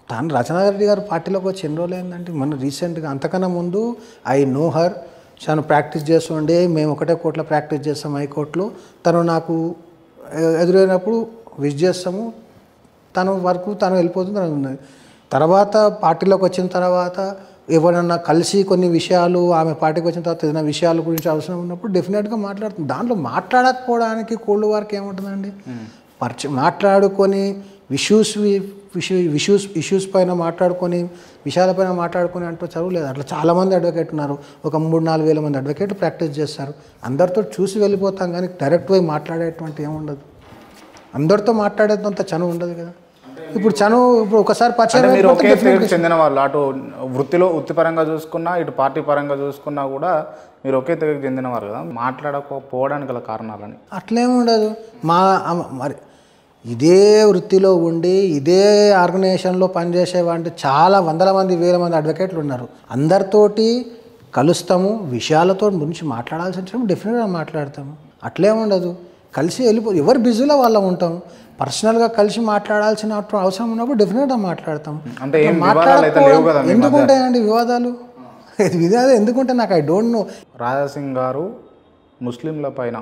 తాను రచనారెడ్డి గారు పార్టీలోకి వచ్చి ఎన్ని రోజులు అయిందంటే మన రీసెంట్గా అంతకన్నా ముందు ఐ నో హర్ తను ప్రాక్టీస్ చేస్తుండే మేము ఒకటే కోర్టులో ప్రాక్టీస్ చేస్తాం హైకోర్టులో తను నాకు ఎ- ఎదురైనప్పుడు విజ్ చేస్తాము తను వరకు తను వెళ్ళిపోతుంది తను ఉన్నది తర్వాత పార్టీలోకి వచ్చిన తర్వాత ఎవరన్నా కలిసి కొన్ని విషయాలు ఆమె పార్టీకి వచ్చిన తర్వాత ఏదైనా విషయాల గురించి అవసరం ఉన్నప్పుడు డెఫినెట్గా మాట్లాడుతుంది దాంట్లో మాట్లాడకపోవడానికి కోల్డ్ వార్కి ఏముంటుందండి పరిచయం మాట్లాడుకొని ఇష్యూస్ ఇష్యూ ఇష్యూస్ ఇష్యూస్ పైన మాట్లాడుకొని విషయాలపైన మాట్లాడుకొని అంటూ చదువులేదు అట్లా చాలామంది అడ్వకేట్ ఉన్నారు ఒక మూడు నాలుగు వేల మంది అడ్వకేట్ ప్రాక్టీస్ చేస్తారు అందరితో చూసి వెళ్ళిపోతాం కానీ డైరెక్ట్ పోయి మాట్లాడేటువంటి ఏముండదు అందరితో మాట్లాడేంత చనువు ఉండదు కదా ఇప్పుడు చనువు ఇప్పుడు ఒకసారి పరిచయం అంటే మీరు అయిపోతే ఒకే definitely తెగకు చెందిన వాళ్ళు అటు వృత్తిలో వృత్తిపరంగా చూసుకున్నా ఇటు పార్టీ పరంగా చూసుకున్నా కూడా మీరు ఒకే తెగకు చెందినవారు కదా మాట్లాడకపోవడానికి గల కారణాలని అట్లేం ఉండదు మా అమ- మరి ఇదే వృత్తిలో ఉండి ఇదే ఆర్గనైజేషన్లో పనిచేసే వాళ్ళు చాలా వందల మంది వేల మంది అడ్వకేట్లు ఉన్నారు అందరితోటి కలుస్తాము విషయాలతో గురించి మాట్లాడాల్సిన డెఫినెట్గా మాట్లాడతాము అట్లేం ఉండదు కలిసి వెళ్ళిపో ఎవరు బిజీలో వాళ్ళం ఉంటాం పర్సనల్గా కలిసి మాట్లాడాల్సిన అవసరం ఉన్నప్పుడు డెఫినెట్గా మాట్లాడతాం అంటే ఏం వివాదాలు అయితే లేవు కదా మీ ఎందుకు మధ్య ఉంటాయండి వివాదాలు వివాదాలు ఎందుకుంటే నాకు ఐ డోంట్ నో రాజాసింగ్ గారు ముస్లింల పైన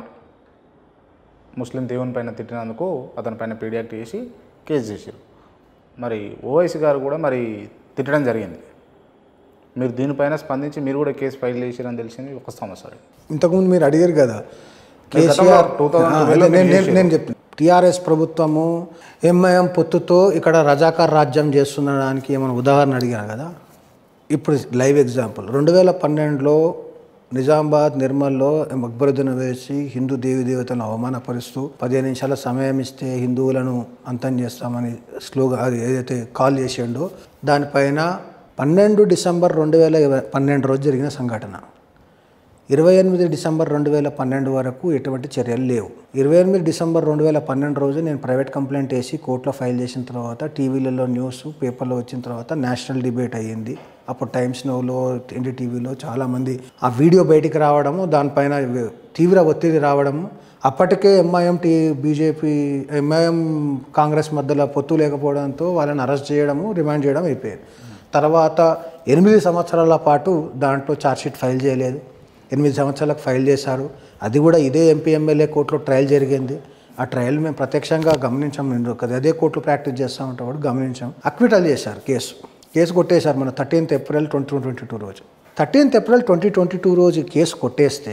ముస్లిం దేవుని పైన తిట్టినందుకు అతని పైన పీడియాక్ట్ చేసి కేసు చేశారు మరి ఓవైసీ గారు కూడా మరి తిట్టడం జరిగింది మీరు దీనిపైన స్పందించి మీరు కూడా కేసు ఫైల్ చేశారని తెలిసింది ఒక సమస్య ఇంతకుముందు మీరు అడిగారు కదా గతంలో కేసీఆర్ 2012 ఆ, అదే నేను నేను నేను చెప్తాను టీఆర్ఎస్ ప్రభుత్వము ఎంఐఎం పొత్తుతో ఇక్కడ రజాకార్ రాజ్యం చేస్తుండడానికి ఏమైనా ఉదాహరణ అడిగారు కదా ఇప్పుడు లైవ్ ఎగ్జాంపుల్ రెండు వేల పన్నెండులో నిజామాబాద్ నిర్మల్లో అక్బరుద్దీన్ వేసి హిందూ దేవి దేవతలను అవమానపరుస్తూ పదిహేను నిమిషాల సమయం ఇస్తే హిందువులను అంతం చేస్తామని స్లోగా అది ఏదైతే కాల్ చేసిండో దానిపైన పన్నెండు డిసెంబర్ రెండు వేల ఇరవై- పన్నెండు రోజు జరిగిన సంఘటన ఇరవై ఎనిమిది డిసెంబర్ రెండు వేల పన్నెండు వరకు ఎటువంటి చర్యలు లేవు ఇరవై ఎనిమిది డిసెంబర్ రెండు వేల పన్నెండు రోజు నేను ప్రైవేట్ కంప్లైంట్ వేసి కోర్టులో ఫైల్ చేసిన తర్వాత టీవీలలో న్యూస్ పేపర్లో వచ్చిన తర్వాత నేషనల్ డిబేట్ అయ్యింది అప్పుడు టైమ్స్ నోలో ఎన్డీటీవీలో చాలామంది ఆ వీడియో బయటికి రావడము దానిపైన తీవ్ర ఒత్తిడి రావడము అప్పటికే MIM T BJP MIM Congress మధ్యలో పొత్తు లేకపోవడంతో వాళ్ళని అరెస్ట్ చేయడము రిమాండ్ చేయడం అయిపోయింది తర్వాత ఎనిమిది సంవత్సరాల పాటు దాంట్లో ఛార్జ్షీట్ ఫైల్ చేయలేదు ఎనిమిది సంవత్సరాలకు ఫైల్ చేశారు అది కూడా ఇదే ఎంపీ ఎమ్మెల్యే కోర్టులో ట్రయల్ జరిగింది ఆ ట్రయల్ మేము ప్రత్యక్షంగా గమనించాం నేను ఒక అదే కోర్టులో ప్రాక్టీస్ చేస్తూ ఉంటాం కూడా గమనించాం అక్విటల్ చేశారు కేసు కేసు కొట్టేశారు మన thirteenth April twenty twenty two రోజు thirteenth April twenty twenty two రోజు కేసు కొట్టేస్తే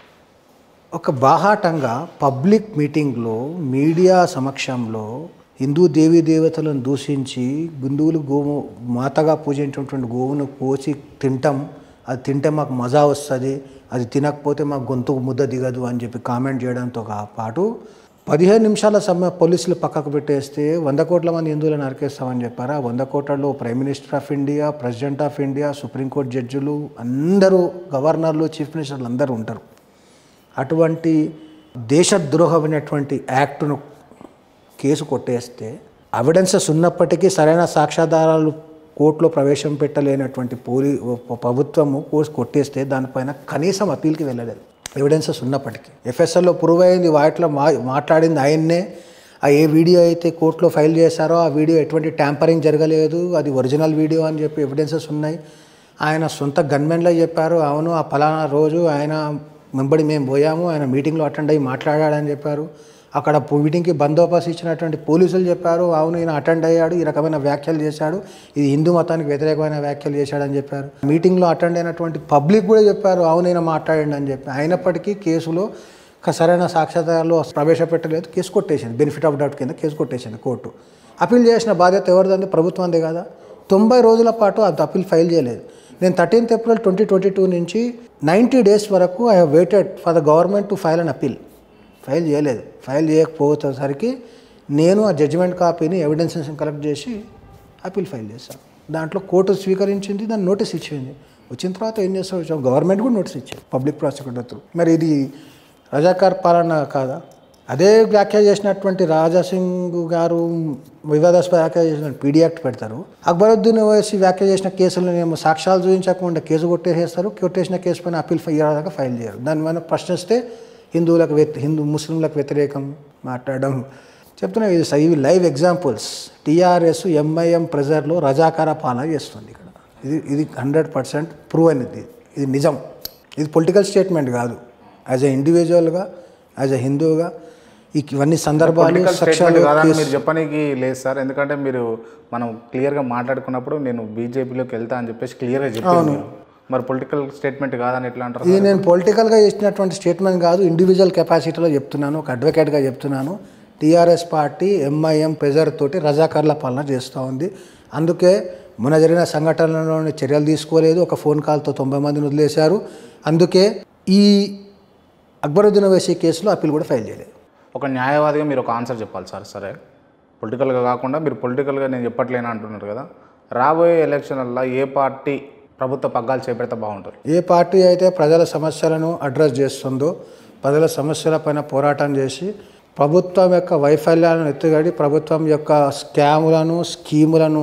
ఒక బాహాటంగా పబ్లిక్ మీటింగ్లో మీడియా సమక్షంలో హిందూ దేవీ దేవతలను దూషించి బిందువులు గోవు మాతగా పూజించినటువంటి గోవును కోసి తింటాం అది తింటే మాకు మజా వస్తుంది అది తినకపోతే మాకు గొంతుకు ముద్ద దిగదు అని చెప్పి కామెంట్ చేయడంతో పాటు పదిహేను నిమిషాల సమయం పోలీసులు పక్కకు పెట్టేస్తే వంద కోట్ల మంది హిందువులను నరికేస్తామని చెప్పారు ఆ వంద కోట్లలో prime minister of India president of India supreme court జడ్జిలు అందరూ గవర్నర్లు చీఫ్ మినిస్టర్లు అందరూ ఉంటారు అటువంటి దేశద్రోహమైనటువంటి యాక్ట్ను కేసు కొట్టేస్తే ఎవిడెన్సెస్ ఉన్నప్పటికీ సరైన సాక్ష్యాధారాలు కోర్టులో ప్రవేశం పెట్టలేనటువంటి పోలీ ప్రభుత్వము కోర్సు కొట్టేస్తే దానిపైన కనీసం అప్పీల్కి వెళ్ళలేదు ఎవిడెన్సెస్ ఉన్నప్పటికీ ఎఫ్ఎస్ఎల్లో ప్రూవ్ అయింది వాటిలో మా మాట్లాడింది ఆయన్నే ఆ ఏ వీడియో అయితే కోర్టులో ఫైల్ చేశారో ఆ వీడియో ఎటువంటి ట్యాంపరింగ్ జరగలేదు అది ఒరిజినల్ వీడియో అని చెప్పి ఎవిడెన్సెస్ ఉన్నాయి ఆయన సొంత గన్మెన్లో చెప్పారు అవును ఆ పలానా రోజు ఆయన వెంబడి మేము పోయాము ఆయన మీటింగ్లో అటెండ్ అయ్యి మాట్లాడాడని చెప్పారు అక్కడ పో- మీటింగ్కి బందోబస్తు ఇచ్చినటువంటి పోలీసులు చెప్పారు అవును ఈయన అటెండ్ అయ్యాడు ఈ రకమైన వ్యాఖ్యలు చేశాడు ఇది హిందూ మతానికి వ్యతిరేకమైన వ్యాఖ్యలు చేశాడని చెప్పారు మీటింగ్లో అటెండ్ అయినటువంటి పబ్లిక్ కూడా చెప్పారు అవును ఈయన మాట్లాడండి అని చెప్పి అయినప్పటికీ కేసులో ఒక సరైన సాక్ష్యాధారాలు ప్రవేశపెట్టలేదు కేసు కొట్టేసింది బెనిఫిట్ ఆఫ్ డౌట్ కింద కేసు కొట్టేసింది కోర్టు అప్పీల్ చేసిన బాధ్యత ఎవరిదండి ప్రభుత్వందే కదా తొంభై రోజుల పాటు అది అప్పీల్ ఫైల్ చేయలేదు నేను thirteenth April twenty twenty two నుంచి నైంటీ డేస్ వరకు I have waited for the government to file an appeal file చేయలేదు ఫైల్ చేయకపోయేసరికి నేను ఆ జడ్జిమెంట్ కాపీని ఎవిడెన్సెస్ కలెక్ట్ చేసి అప్పీల్ ఫైల్ చేశాను దాంట్లో కోర్టు స్వీకరించింది దాన్ని నోటీస్ ఇచ్చింది వచ్చిన తర్వాత ఏం చేస్తారు గవర్నమెంట్ కూడా నోటీస్ ఇచ్చారు పబ్లిక్ ప్రాసిక్యూటర్ త్రూ మరి ఇది రజాకార్ పాలన కాదా అదే వ్యాఖ్య చేసినటువంటి రాజాసింగ్ గారు వివాదాస్పద వ్యాఖ్య చేసిన పీడీ యాక్ట్ పెడతారు అక్బరుద్దీన్ ఓవైసీ వ్యాఖ్య చేసిన కేసులను ఏమో సాక్ష్యాలు చూపించకుండా కేసు కొట్టేసేస్తారు కొట్టేసిన కేసు పైన అప్పీల్ దాకా ఫైల్ చేయరు దాని మీద ప్రశ్నిస్తే హిందువులకు వ్యతి హిందూ ముస్లింలకు వ్యతిరేకం మాట్లాడడం చెప్తున్నా ఇది స- ఇవి లైవ్ ఎగ్జాంపుల్స్ టీఆర్ఎస్ ఎంఐఎం ప్రెజర్లో రజాకార పాలన చేస్తుంది ఇక్కడ ఇది ఇది హండ్రెడ్ పర్సెంట్ ప్రూవ్ అనేది ఇది నిజం ఇది పొలిటికల్ స్టేట్మెంట్ కాదు యాజ్ ఎ ఇండివిజువల్గా యాజ్ ఎ హిందూగా ఈ ఇవన్నీ సందర్భాలు పొలిటికల్ సాక్ష్యాలు స్టేట్మెంట్ కాదని మీరు చెప్పడానికి లేదు సార్ ఎందుకంటే మీరు మనం క్లియర్గా మాట్లాడుకున్నప్పుడు నేను బీజేపీలోకి వెళ్తా అని చెప్పేసి క్లియర్గా చెప్పాను మీరు. మరి పొలిటికల్ స్టేట్మెంట్ కాదని ఎట్లా అంటారు ఇది నేను పొలిటికల్గా చేసినటువంటి స్టేట్మెంట్ కాదు ఇండివిజువల్ కెపాసిటీలో చెప్తున్నాను ఒక అడ్వకేట్గా చెప్తున్నాను టీఆర్ఎస్ పార్టీ ఎంఐఎం ప్రెజర్ తోటి రజాకర్ల పాలన చేస్తూ ఉంది అందుకే మొన్న జరిగిన సంఘటనలోని చర్యలు తీసుకోలేదు ఒక ఫోన్ కాల్తో తొంభై మందిని వదిలేశారు అందుకే ఈ అక్బరుద్దీన్ ఓవైసీ కేసులో అప్పీల్ కూడా ఫైల్ చేయలేదు ఒక న్యాయవాదిగా మీరు ఒక ఆన్సర్ చెప్పాలి సార్ సరే పొలిటికల్గా కాకుండా మీరు పొలిటికల్గా నేను చెప్పట్లేను అంటున్నారు కదా రాబోయే ఎలక్షన్లలో ఏ పార్టీ ప్రభుత్వ పగ్గాలు చేపెడితే బాగుంటుంది ఏ పార్టీ అయితే ప్రజల సమస్యలను అడ్రస్ చేస్తుందో ప్రజల సమస్యలపైన పోరాటం చేసి ప్రభుత్వం యొక్క వైఫల్యాలను ఎత్తుగడి ప్రభుత్వం యొక్క స్కాములను స్కీములను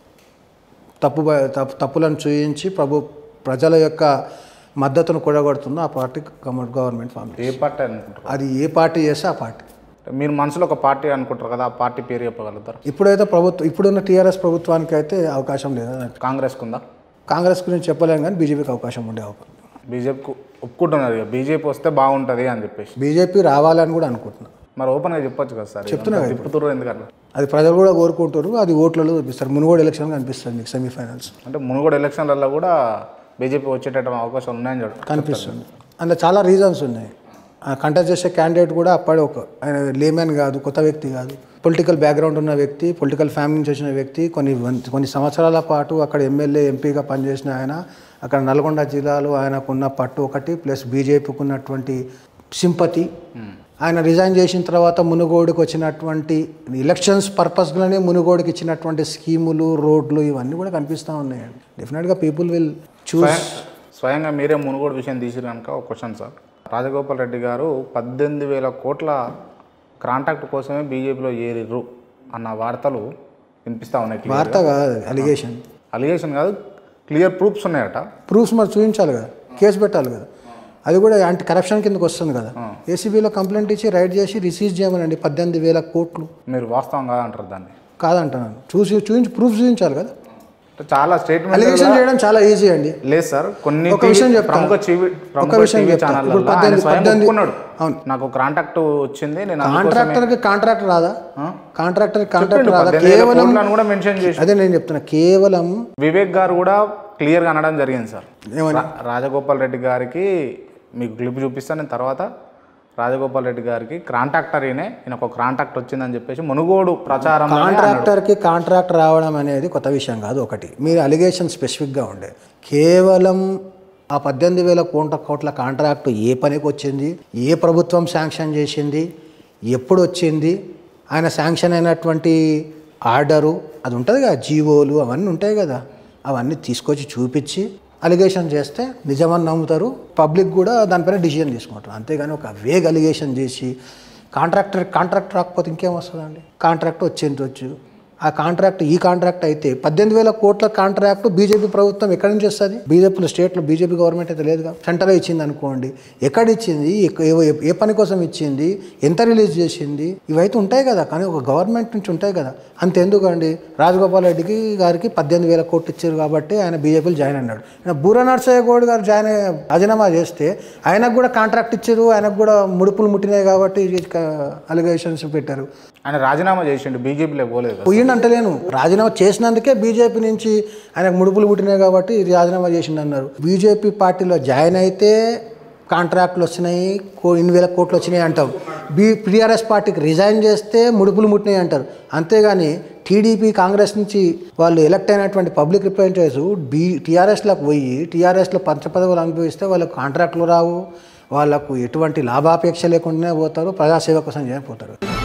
తప్పు తప్పు తప్పులను చూయించి ప్రభు ప్రజల యొక్క మద్దతును కూడగొడుతుందో ఆ పార్టీ గవర్నమెంట్ గవర్నమెంట్ ఫామ్ ఏ పార్టీ అనుకుంటారు అది ఏ పార్టీ చేస్తే ఆ పార్టీ మీరు మనసులో ఒక పార్టీ అనుకుంటారు కదా ఆ పార్టీ పేరు చెప్పగలుగుతారు ఇప్పుడైతే ప్రభుత్వం ఇప్పుడున్న టీఆర్ఎస్ ప్రభుత్వానికి అయితే అవకాశం లేదు కాంగ్రెస్కి ఉందా కాంగ్రెస్ గురించి చెప్పలేం కానీ బీజేపీకి అవకాశం ఉండే అవకాశం బీజేపీకి ఒప్పుకుంటున్నారు ఇక బీజేపీ వస్తే బాగుంటుంది అని చెప్పేసి బీజేపీ రావాలని కూడా అనుకుంటున్నాను మరి ఓపెన్గా చెప్పొచ్చు కదా సార్ చెప్తున్నా తిప్పుతున్నారు ఎందుకట్లా అది ప్రజలు కూడా కోరుకుంటారు అది ఓట్లలో చూపిస్తారు మునుగోడు ఎలక్షన్ కనిపిస్తుంది మీకు సెమీఫైనల్స్ అంటే మునుగోడు ఎలక్షన్లలో కూడా బీజేపీ వచ్చేటట్టు అవకాశం ఉన్నాయని చూడండి కనిపిస్తుంది అందులో చాలా రీజన్స్ ఉన్నాయి కంటెస్ట్ చేసే క్యాండిడేట్ కూడా అప్పుడే ఒక ఆయన లేమెన్ కాదు కొత్త వ్యక్తి కాదు పొలిటికల్ బ్యాక్గ్రౌండ్ ఉన్న వ్యక్తి పొలిటికల్ ఫ్యామిలీ నుంచి వచ్చిన వ్యక్తి కొన్ని వన్- కొన్ని సంవత్సరాల పాటు అక్కడ ఎమ్మెల్యే ఎంపీగా పనిచేసిన ఆయన అక్కడ నల్గొండ జిల్లాలో ఆయనకున్న పట్టు ఒకటి ప్లస్ బీజేపీకి ఉన్నటువంటి సింపతి ఆయన రిజైన్ చేసిన తర్వాత మునుగోడుకు వచ్చినటువంటి ఎలక్షన్స్ పర్పస్గానే మునుగోడుకి ఇచ్చినటువంటి స్కీములు రోడ్లు ఇవన్నీ కూడా కనిపిస్తూ ఉన్నాయండి డెఫినెట్గా పీపుల్ విల్ చూస్ స్వయం- స్వయంగా మీరే మునుగోడు విషయం తీసిరు కనుక ఒక క్వశ్చన్ సార్ రాజగోపాల్ రెడ్డి గారు పద్దెనిమిది వేల కోట్ల కాంట్రాక్ట్ కోసమే బీజేపీలో ఏరిర్రు అన్న వార్తలు వినిపిస్తూ ఉన్నాయి క్లియర్ వార్త కాదు అలిగేషన్ అలిగేషన్ కాదు క్లియర్ ప్రూఫ్స్ ఉన్నాయట ప్రూఫ్స్ మరి చూపించాలి కదా కేసు పెట్టాలి కదా అది కూడా యాంటీ కరప్షన్ కిందకి వస్తుంది కదా ఏసీబీలో కంప్లైంట్ ఇచ్చి రైడ్ చేసి రిసీవ్ చేయమనండి పద్దెనిమిది వేల కోట్లు మీరు వాస్తవం కాదంటారు దాన్ని కాదంటున్నాను చూసి చూపించి ప్రూఫ్ చూపించాలి కదా అంటే చాలా స్టేట్మెంట్ అలిగేషన్ చేయడం చాలా ఈజీ అండి లేదు సార్ కొన్ని ఒక విషయం చెప్తా. ప్రముఖ టీవీ ప్రముఖ విషయం టీవీ చెప్తా. ఛానళ్ళల్లో ఇప్పుడు ఆయన పద్దెనిమిది- స్వయం పద్దెనిమిది- ఒప్పుకున్నాడు అవును. నాకు కాంటాక్ట్ వచ్చింది నేను అందుకోసమే- కాంట్రాక్టర్కి కాంట్రాక్ట్ రాదా ఆ? కాంట్రాక్టర్ చెప్పిండు, కాంట్రాక్ట్ రాదా పద్దెనిమిది వేల కేవలం కోట్లను కూడా మెన్షన్ చేసి అదే నేను చెప్తున్నా కేవలం వివేక్ గారు కూడా క్లియర్గా అనడం జరిగింది సార్ ఏమని రా- రాజగోపాల్ రెడ్డి గారికి మీకు క్లిప్ చూపిస్తాను నేను తర్వాత రాజగోపాల్ రెడ్డి గారికి కాంట్రాక్టర్ ఈయనే ఈయన ఒక కాంట్రాక్ట్ వచ్చిందని చెప్పేసి మునుగోడు ప్రచారం కాంట్రాక్టర్కి కాంట్రాక్ట్ రావడం అనేది కొత్త విషయం కాదు ఒకటి మీరు అలిగేషన్ స్పెసిఫిక్గా ఉండే కేవలం ఆ పద్దెనిమిది వేల కోట్ల కోట్ల కాంట్రాక్ట్ ఏ పనికి వచ్చింది ఏ ప్రభుత్వం శాంక్షన్ చేసింది ఎప్పుడు వచ్చింది ఆయన శాంక్షన్ అయినటువంటి ఆర్డరు అది ఉంటుంది కదా జీవోలు అవన్నీ ఉంటాయి కదా అవన్నీ తీసుకొచ్చి చూపించి అలిగేషన్ చేస్తే నిజమని నమ్ముతారు పబ్లిక్ కూడా దానిపైన డిసిజన్ తీసుకుంటారు అంతేగాని ఒక వేగ్ అలిగేషన్ చేసి కాంట్రాక్టర్ కాంట్రాక్ట్ రాకపోతే ఇంకేం వస్తుందండి కాంట్రాక్ట్ వచ్చేంతవచ్చు ఆ కాంట్రాక్ట్ ఈ కాంట్రాక్ట్ అయితే పద్దెనిమిది వేల కోట్ల కాంట్రాక్ట్ బీజేపీ ప్రభుత్వం ఎక్కడి నుంచి వస్తుంది బీజేపీలో స్టేట్లో బీజేపీ గవర్నమెంట్ అయితే లేదుగా సెంటర్లో ఇచ్చింది అనుకోండి ఎక్కడ ఇచ్చింది ఎక్క- ఏ- ఏ పని కోసం ఇచ్చింది ఎంత రిలీజ్ చేసింది ఇవైతే ఉంటాయి కదా కానీ ఒక గవర్నమెంట్ నుంచి ఉంటాయి కదా అంతెందుకండి రాజగోపాల్ రెడ్డికి గారికి పద్దెనిమిది వేల కోట్లు ఇచ్చారు కాబట్టి ఆయన బీజేపీలో జాయిన్ అన్నాడు ఆయన బూర నర్సయ్య గౌడ్ గారు జాయిన్ అయ్యే- రాజీనామా చేస్తే ఆయనకు కూడా కాంట్రాక్ట్ ఇచ్చారు ఆయనకు కూడా ముడుపులు ముట్టినాయి కాబట్టి అలిగేషన్స్ పెట్టారు ఆయన రాజీనామా చేసిండు బీజేపీలో పోలేదు కదా. పోయిండు అంటలేను రాజీనామా చేసినందుకే బీజేపీ నుంచి ఆయనకు ముడుపులు పుట్టినాయి కాబట్టి రాజీనామా చేసిండు అన్నారు బీజేపీ పార్టీలో జాయిన్ అయితే కాంట్రాక్ట్లు వచ్చినాయి కో ఇన్ని వేల కోట్లు వచ్చినాయి అంటాం బీ టీఆర్ఎస్ పార్టీకి రిజైన్ చేస్తే ముడుపులు ముట్టినాయి అంటారు అంతేగాని టీడీపీ కాంగ్రెస్ నుంచి వాళ్ళు ఎలక్ట్ అయినటువంటి పబ్లిక్ రిప్రజెంటేటివ్స్ బీ టీఆర్ఎస్లోకి పోయి టీఆర్ఎస్లో పంచపదవులు అనుభవిస్తే వాళ్ళకు కాంట్రాక్ట్లు రావు వాళ్ళకు ఎటువంటి లాభాపేక్ష లేకుండానే పోతారు ప్రజాసేవ కోసం చేయకపోతారు